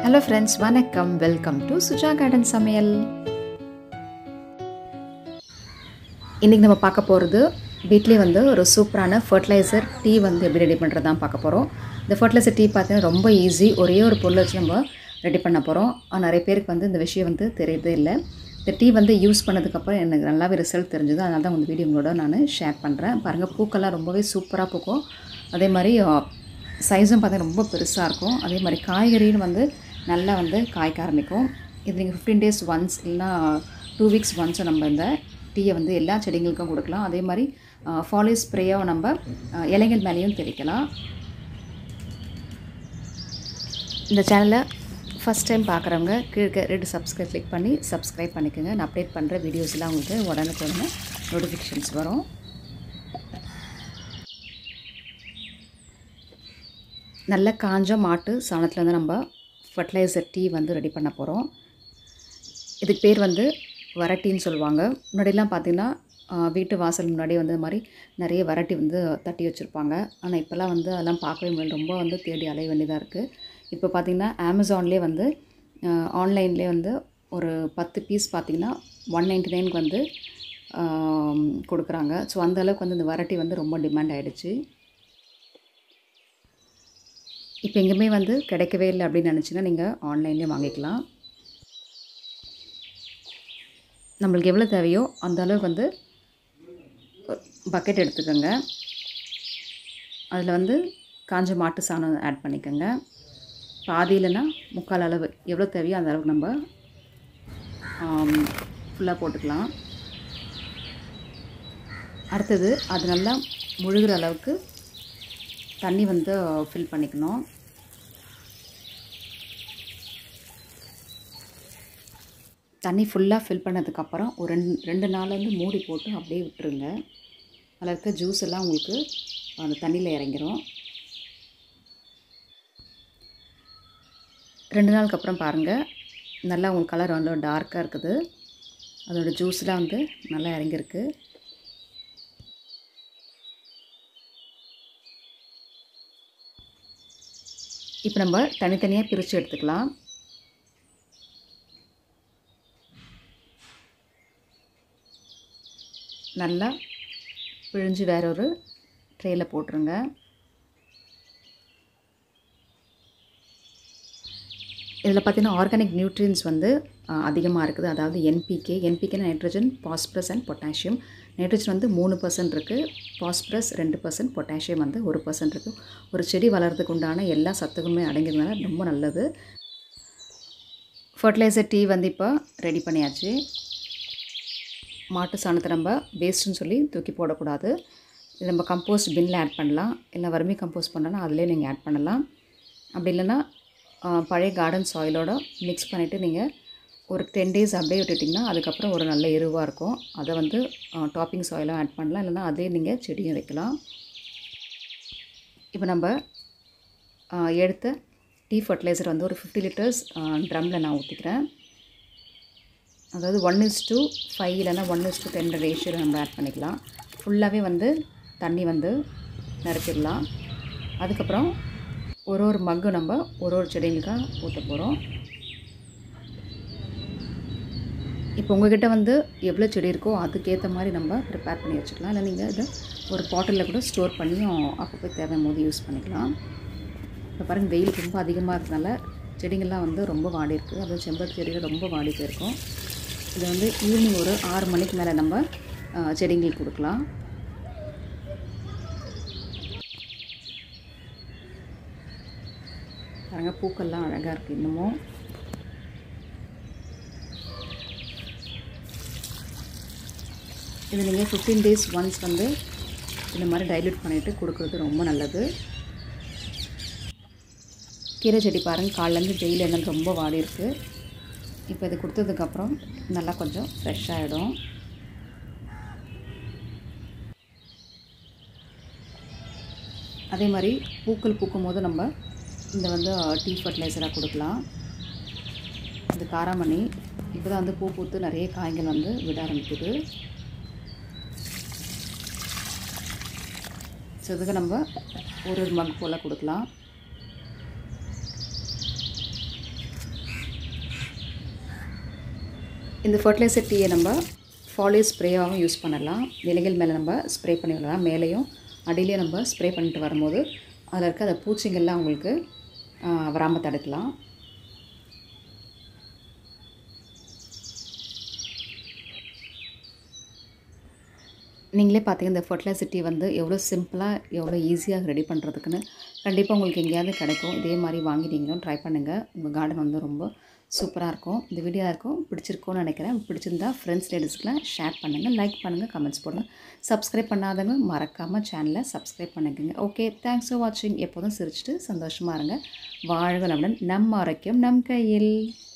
hello friends வணக்கம் welcome to Suja garden சமையல் இன்றைக்கி நம்ம பார்க்க போகிறது வீட்லேயே வந்து ஒரு சூப்பரான ஃபர்டிலைசர் டீ வந்து எப்படி ரெடி பண்ணுறது தான் பார்க்க போகிறோம் இந்த ஃபர்டிலைசர் டீ பார்த்தீங்கன்னா ரொம்ப ஈஸி ஒரே ஒரு பொருளை வச்சு நம்ம ரெடி பண்ண போகிறோம் ஆனால் நிறைய பேருக்கு வந்து இந்த விஷயம் வந்து தெரியறதே இல்லை இந்த டீ வந்து யூஸ் பண்ணதுக்கப்புறம் எனக்கு நல்லாவே ரிசல்ட் தெரிஞ்சுது அதனால தான் வந்து வீடியோ உங்களோட நான் ஷேர் பண்ணுறேன் பாருங்கள் பூக்கெல்லாம் ரொம்பவே சூப்பராக பூக்கும் அதே மாதிரி சைஸும் பார்த்தா ரொம்ப பெருசாக இருக்கும் அதே மாதிரி காய்கறியும் வந்து நல்லா வந்து காய்க்க ஆரம்பிக்கும் இது நீங்கள் ஃபிஃப்டீன் டேஸ் ஒன்ஸ் இல்லைனா டூ வீக்ஸ் ஒன்ஸும் நம்ம இந்த டீயை வந்து எல்லா செடிங்களுக்கும் கொடுக்கலாம் அதே மாதிரி ஃபாலி ஸ்ப்ரேயாக நம்ம அஹ், இலைகள் மேலேயும் தெளிக்கலாம் இந்த சேனலை ஃபஸ்ட் டைம் பார்க்குறவங்க கீழே ரெண்டு சப்ஸ்கிரைப் கிளிக் பண்ணி சப்ஸ்கிரைப் பண்ணிக்கோங்க நான் அப்டேட் பண்ணுற வீடியோஸ்லாம் உங்களுக்கு உடனுக்குடனே நோட்டிஃபிகேஷன்ஸ் வரும் நல்ல காஞ்ச மாட்டு சாணத்தில் வந்து நம்ம ஃபர்டிலைசர் டீ வந்து ரெடி பண்ண போகிறோம் இதுக்கு பேர் வந்து வரட்டின்னு சொல்லுவாங்க முன்னாடிலாம் பார்த்திங்கன்னா ஆஹ், வீட்டு வாசல் முன்னாடி வந்து இந்த மாதிரி நிறைய வரட்டி வந்து தட்டி வச்சுருப்பாங்க ஆனால் இப்போல்லாம் வந்து அதெல்லாம் பார்க்கவே முடியல ரொம்ப வந்து தேடி அலைய வேண்டியதாக இருக்குது இப்போ பார்த்திங்கன்னா அமேசான்லேயே வந்து ஆன்லைன்லேயே வந்து ஒரு பத்து பீஸ் பார்த்திங்கன்னா ஒன் நைன்ட்டி நைனுக்கு வந்து ஆம், கொடுக்குறாங்க ஸோ அந்த அளவுக்கு வந்து இந்த வரட்டி வந்து ரொம்ப டிமாண்ட் ஆகிடுச்சு இப்போ எங்கேயுமே வந்து கிடைக்கவே இல்லை அப்படின்னு நினச்சின்னா நீங்கள் ஆன்லைன்லேயே வாங்கிக்கலாம் நம்மளுக்கு எவ்வளோ தேவையோ அந்த அளவுக்கு வந்து பக்கெட் எடுத்துக்கோங்க அதில் வந்து காஞ்ச மாட்டு சாணம் ஆட் பண்ணிக்கோங்க பாதி இல்லைன்னா முக்கால் அளவு எவ்வளோ தேவையோ அந்த அளவுக்கு நம்ம ஃபுல்லாக போட்டுக்கலாம் அடுத்தது அது நல்லா முழுகிற அளவுக்கு தண்ணி வந்து ஃபில் பண்ணிக்கணும் தண்ணி ஃபுல்லாக ஃபில் பண்ணதுக்கப்புறம் ஒரு ரெண்டு ரெண்டு நாள் வந்து மூடி போட்டு அப்படியே விட்டுருங்க அதில் இருக்க ஜூஸ் எல்லாம் உங்களுக்கு அந்த தண்ணியில் இறங்கிரும் ரெண்டு நாளுக்கு அப்புறம் பாருங்கள் நல்லா உங்களுக்கு கலர் வந்து டார்க்காக இருக்குது அதோடய ஜூஸ்லாம் வந்து நல்லா இறங்கியிருக்கு இப்போ நம்ம தனித்தனியாக பிரித்து எடுத்துக்கலாம் நல்லா பிழிஞ்சு வேற ஒரு ட்ரேயில் போட்டுருங்க இதில் பார்த்தீங்கன்னா ஆர்கானிக் நியூட்ரியன்ஸ் வந்து அதிகமாக இருக்குது அதாவது NPK NPK nitrogen phosphorus and potassium nitrogen வந்து மூணு பர்சன்ட் இருக்குது பாஸ்பரஸ் ரெண்டு பர்சன்ட் பொட்டாசியம் வந்து ஒரு பர்சன்ட் இருக்குது ஒரு செடி வளர்கிறதுக்கு உண்டான எல்லா சத்துக்குமே அடங்கிறதுனால ரொம்ப நல்லது ஃபர்டிலைசர் டீ வந்து இப்போ ரெடி பண்ணியாச்சு மாட்டு சாணத்தை நம்ம வேஸ்ட்டுன்னு சொல்லி தூக்கி போடக்கூடாது இது நம்ம கம்போஸ்ட் பின்னில் ஆட் பண்ணலாம் இல்லை வறுமை கம்போஸ்ட் பண்ணலாம் அதிலே நீங்கள் ஆட் பண்ணலாம் அப்படி இல்லைன்னா ஆஹ், பழைய கார்டன் சாயிலோட மிக்ஸ் பண்ணிவிட்டு நீங்கள் ஒரு டென் டேஸ் அப்படியே விட்டுட்டிங்கன்னா அதுக்கப்புறம் ஒரு நல்ல எருவாக இருக்கும் அதை வந்து டாப்பிங் சாயிலும் ஆட் பண்ணலாம் இல்லைன்னா அதே நீங்கள் செடியும் வைக்கலாம் இப்போ நம்ம ஆஹ், எடுத்த டீ ஃபர்டிலைசர் வந்து ஒரு ஃபிஃப்டி லிட்டர்ஸ் ட்ரம்மில் நான் ஊற்றிக்கிறேன் அதாவது ஒன் இஸ் டூ ஃபைவ் இல்லைன்னா ஒன் இஸ் டூ டென் ரேஷியோவில் நம்ம ஆட் பண்ணிக்கலாம் ஃபுல்லாகவே வந்து தண்ணி வந்து நிரப்பிடலாம் அதுக்கப்புறம் ஒரு ஒரு மக்கு நம்ம ஒரு ஒரு செடிங்களுக்காக ஊற்ற போகிறோம் இப்போ உங்ககிட்ட வந்து எவ்வளோ செடி இருக்கோ அதுக்கேற்ற மாதிரி நம்ம ப்ரிப்பேர் பண்ணி வச்சுக்கலாம் இல்லை நீங்கள் இதை ஒரு பாட்டிலில் கூட ஸ்டோர் பண்ணியும் அப்பப்போ தேவையான போது யூஸ் பண்ணிக்கலாம் இப்போ பாருங்கள் வெயில் ரொம்ப அதிகமாக இருக்கனால செடிங்கள்லாம் வந்து ரொம்ப வாடி இருக்குது அதுவும் செம்பருத்தி செடிகள் ரொம்ப வாடி போயிருக்கும் இதை வந்து ஈவினிங் ஒரு ஆறு மணிக்கு மேலே நம்ம அஹ், செடிங்களுக்கு கொடுக்கலாம் பாருங்கள் பூக்கள்லாம் அழகாக இருக்குது இன்னமும் இது நீங்கள் ஃபிஃப்டீன் டேஸ் ஒன்ஸ் வந்து இந்த மாதிரி டைல்யூட் பண்ணிவிட்டு கொடுக்குறது ரொம்ப நல்லது கீரை செடி பாருங்கள் காலிலேருந்து டெய்லி என்ன ரொம்ப வாடி இருக்குது இப்போ இது கொடுத்ததுக்கப்புறம் நல்லா கொஞ்சம் ஃப்ரெஷ் ஆகிடும் அதே மாதிரி பூக்கள் பூக்கும் போது நம்ம இந்த வந்து டீ ஃபர்டிலைசராக கொடுக்கலாம் இந்த காராமணி இப்போ தான் வந்து பூ பூத்து நிறைய காய்கள் வந்து விட ஆரம்பிக்குது ஸோ இதுக்கு நம்ம ஒரு ஒரு மக் போல் கொடுக்கலாம் இந்த ஃபர்டிலைசர் டீயை நம்ம ஃபாலியர் ஸ்ப்ரேயாகவும் யூஸ் பண்ணலாம் இலைகள் மேலே நம்ம ஸ்ப்ரே பண்ணி விடலாம் மேலேயும் அடியிலையும் நம்ம ஸ்ப்ரே பண்ணிட்டு வரும்போது அதில் இருக்க அந்த பூச்சிங்கள்லாம் உங்களுக்கு வராமல் தடுக்கலாம் நீங்களே பார்த்தீங்க இந்த ஃபர்டிலைசர் டீ வந்து எவ்வளோ சிம்பிளாக எவ்வளோ ஈஸியாக ரெடி பண்ணுறதுக்குன்னு கண்டிப்பாக உங்களுக்கு எங்கேயாவது கிடைக்கும் இதே மாதிரி வாங்கி நீங்களும் ட்ரை பண்ணுங்கள் உங்கள் கார்டன் வந்து ரொம்ப சூப்பராக இருக்கும் இந்த வீடியோ இருக்கும் பிடிச்சிருக்கும்னு நினைக்கிறேன் பிடிச்சிருந்தா ஃப்ரெண்ட்ஸ் லேடிஸ்க்குலாம் ஷேர் பண்ணுங்கள் லைக் பண்ணுங்கள் கமெண்ட்ஸ் போடுங்க சப்ஸ்கிரைப் பண்ணாதவங்க மறக்காமல் சேனலை சப்ஸ்கிரைப் பண்ணிக்கோங்க ஓகே தேங்க்ஸ் ஃபார் வாட்சிங் எப்போதும் சிரிச்சிட்டு சந்தோஷமாக இருங்க வாழ்க நம்புடன் நம் ஆரோக்கியம் நம் கையில்